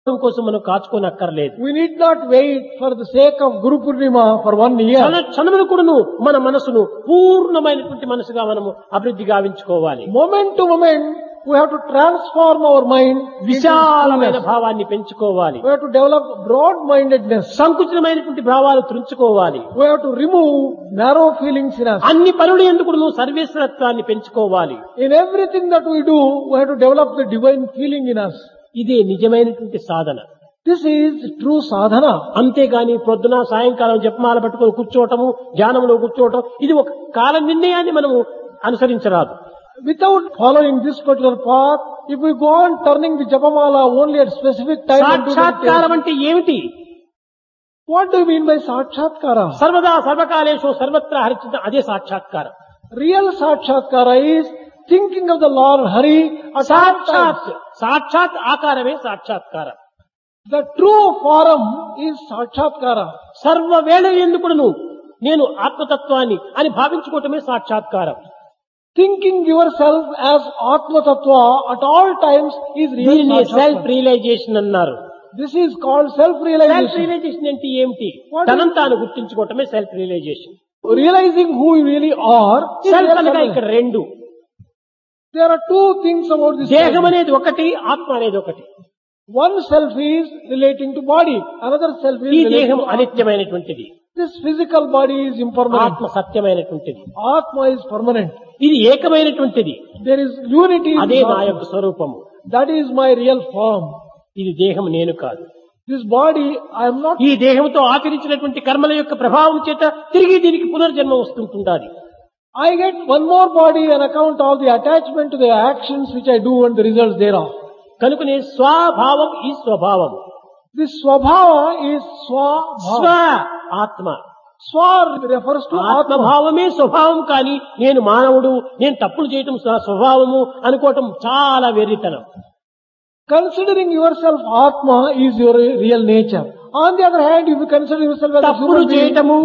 కోసం మనం కాచుకోనక్కర్లేదు We need not wait for the sake of Guru Purnima for one year. క్షణ క్షణములు కూడాను మన మనసును పూర్ణమైనటువంటి మనసుగా మనము అభివృద్ధి గావించుకోవాలి Moment to moment, we have to transform our mind. into విశాలమైన fullness. భావాన్ని పెంచుకోవాలి We have to develop broad-mindedness. సంకుచితమైనటువంటి భావాలు త్రుంచుకోవాలి We have to remove narrow feelings in us. అన్ని పనులు ఎందుకు నువ్వు సర్వేశ్వరత్వాన్ని పెంచుకోవాలి In everything that we do, we have to develop the divine feeling in us. ఇదే నిజమైనటువంటి సాధన This is true sadhana. అంతేగాని పొద్దున సాయంకాలం జపమాల పట్టుకొని కూర్చోవటము ధ్యానంలో కూర్చోవటం ఇది ఒక కాల నిర్ణయాన్ని మనము అనుసరించరాదు Without following this particular path, if we go on turning the japamala only at specific time, and do సాక్షాత్కారం meditation, అంటే ఏమిటి what do you mean by sakshatkara? సర్వదా సర్వకాలేషు సర్వత్రా హరిచిత అదే సాక్షాత్కారం Real sakshatkara is thinking of the Lord Hari at all సాక్షాత్ times. సాక్షాత్ ఆకారమే సాక్షాత్కారం The true form is sakshatkara. సర్వ వేళ ఎందుకును నేను ఆత్మతత్వాన్ని అని భావించుకోవటమే సాక్షాత్కారం Thinking yourself as Atma Tattva at all times is real దీనిని సెల్ఫ్ sakshatkara. రియలైజేషన్ అన్నారు This is called self self-realization. Realization అంటే ఏమిటి What తనంతాను తాను గుర్తించుకోవటమే self realization Realizing who you really are is self real అనగా ఇక్కడ self-realization. రెండు There are two things about this. దేహం world. అనేది ఒకటి ఆత్మ అనేది ఒకటి One self is relating to body, another self is ఈ relating దేహం to Atma. అనిత్యమైనటువంటిది This physical body is impermanent. ఆత్మ సత్యమైనటువంటిది Atma is permanent. ఇది ఏకమైనటువంటిది There is unity in అదే this నా Atma. యొక్క స్వరూపము That is my real form. ఇది దేహం నేను కాదు This body, I am not. ఈ దేహంతో ఆచరించినటువంటి కర్మల యొక్క ప్రభావం చేత తిరిగి దీనికి పునర్జన్మ వస్తుంటుండాలి I get one more body on account of the attachment to the actions which I do and the results thereof. కనుకనే స్వభావం ఈ స్వభావం This swabhava is స్వ swabhava. ఆత్మ Swa refers to Atma. ఆత్మభావమే స్వభావం కానీ నేను మానవుడు నేను తప్పులు చేయటం నా స్వభావము అనుకోవటం చాలా వెర్రితనం Considering yourself Atma is your real nature. On the other hand, if you consider yourself as a తప్పులు human being, చేయటము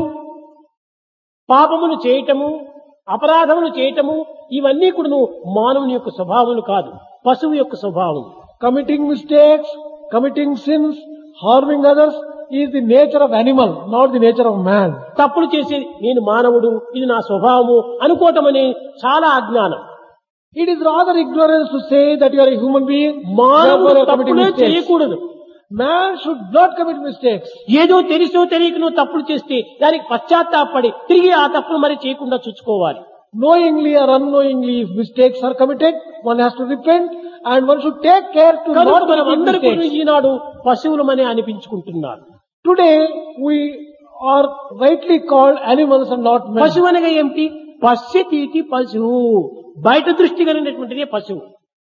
పాపములు చేయటము అపరాధములు చేయటము ఇవన్నీ కూడా మానవుని యొక్క స్వభావములు కాదు పశువు యొక్క స్వభావం committing mistakes, committing sins, harming others is the nature of animal, not the nature of man. తప్పులు చేసి నేను మానవుడు ఇది నా స్వభావము అనుకోవటం అనే చాలా అజ్ఞానం It is rather ignorance to say that you are a human being, మానవుడు therefore you are committing తప్పులే mistakes. చేయకూడదు Man should not commit mistakes. ఏదో తెలుసో తెలియకనో తప్పులు చేస్తే దానికి పశ్చాత్తాపడి తిరిగి ఆ తప్పులు మరి చేయకుండా చూసుకోవాలి Knowingly or unknowingly, if mistakes are committed, one has to repent and one should take care to కనుక not మనం commit అందరూ కూడా mistakes. Eenadu పశువులమని అనిపించుకుంటున్నారు Today, we are rightly called animals and not men. పశువు అనగా ఏమిటి పశ్యతీతి పశువు బయట దృష్టి కలిగినటువంటిదే పశువు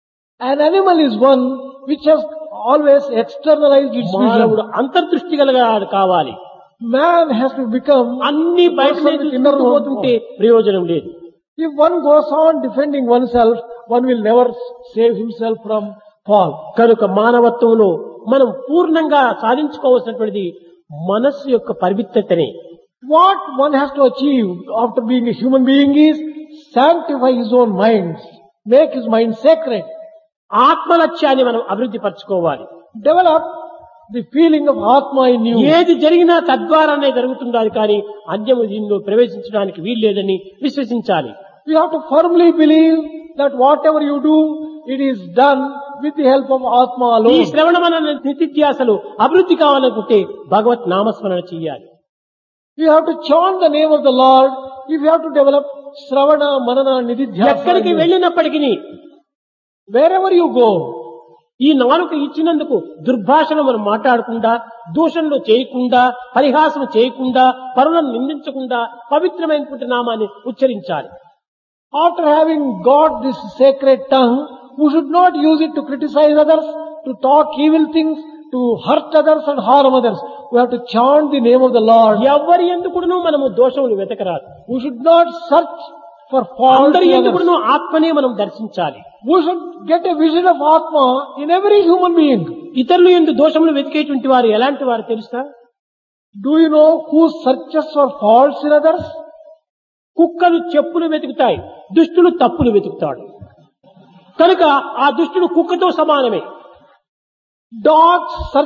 An animal is one which has always externalized its మానవుడు vision. అంతర్దృష్టి కలిగాడు కావాలి Man has to become అన్ని బయట person with inner పోతుంటే ప్రయోజనం లేదు If one goes on defending oneself, one will never save himself from fall. కనుక మానవత్వంలో మనం పూర్ణంగా సాధించుకోవాల్సినటువంటిది మనస్సు యొక్క పరిమితతనే What one has to achieve after being a human being is sanctify his own mind, make his mind sacred, ఆత్మలక్ష్యాన్ని మనం అభివృద్ధి పరచుకోవాలి develop the feeling of Atma in you. ఏది జరిగినా తద్వారానే జరుగుతుండాలి కానీ అన్యము దీనిలో ప్రవేశించడానికి వీల్లేదని విశ్వసించాలి You have to firmly believe that whatever you do, it is done with the help of Atma ఈ alone. శ్రవణ మన నిత్యాసలు అభివృద్ధి కావాలనుకుంటే భగవత్ నామస్మరణ చెయ్యాలి You have to chant the name of the Lord if you have to develop Sravana, Manana, Nididhyasa. ఎక్కడికి in you. వెళ్ళినప్పటికీ Wherever you go, ఈ నాలుక ఇచ్చినందుకు దుర్భాషను మనం మాట్లాడకుండా దూషణలు చేయకుండా పరిహాసం చేయకుండా పరులను నిందించకుండా పవిత్రమైనటువంటి నామాన్ని ఉచ్చరించాలి After having got this sacred tongue, we should not use it to criticize others, to talk evil things, to hurt others and harm others. We have to chant the name of the Lord. ఎవరి ఎందుకును మనము దోషములు వెతకరాదు We should not search for fault అందరి in others. ఎందుకును ఆత్మనే మనం దర్శించాలి We should get a vision of Atma in every human being. ఇతరులు ఎందు దోషములు వెతికేటువంటి వారు ఎలాంటి వారు తెలుసా Do you know who searches for faults in others? కుక్కలు చెప్పులు వెతుకుతాయి దుష్టులు తప్పులు వెతుకుతాడు కనుక ఆ దుష్టుడు కుక్కతో సమానమే Dogs search